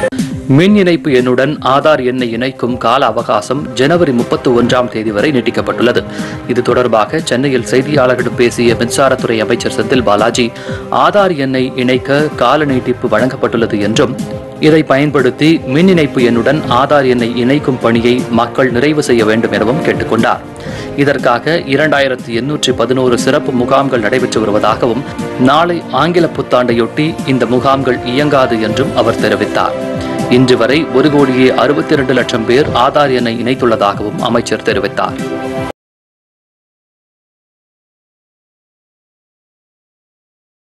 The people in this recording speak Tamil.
மின் இணைப்பு எண்ணுடன் ஆதார் எண்ணை இணைக்கும் கால அவகாசம் ஜனவரி முப்பத்தி ஒன்றாம் தேதி வரை நீட்டிக்கப்பட்டுள்ளது இது தொடர்பாக சென்னையில் செய்தியாளர்களிடம் பேசிய மின்சாரத்துறை அமைச்சர் செந்தில் பாலாஜி ஆதார் எண்ணை இணைக்க கால நீட்டிப்பு வழங்கப்பட்டுள்ளது என்றும் இதை பயன்படுத்தி மின் இணைப்பு எண்ணுடன் ஆதார் எண்ணை இணைக்கும் பணியை மக்கள் நிறைவு செய்ய வேண்டும் எனவும் கேட்டுக்கொண்டார் இதற்காக இரண்டாயிரத்து எண்ணூற்றி பதினோரு சிறப்பு முகாம்கள் நடைபெற்று வருவதாகவும் நாளை ஆங்கில புத்தாண்டையொட்டி இந்த முகாம்கள் இயங்காது என்றும் அவர் தெரிவித்தார் இன்று வரை ஒரு கோடியே அறுபத்தி இரண்டு லட்சம் பேர் ஆதார் எண்ணை இணைத்துள்ளதாகவும் அமைச்சர் தெரிவித்தார்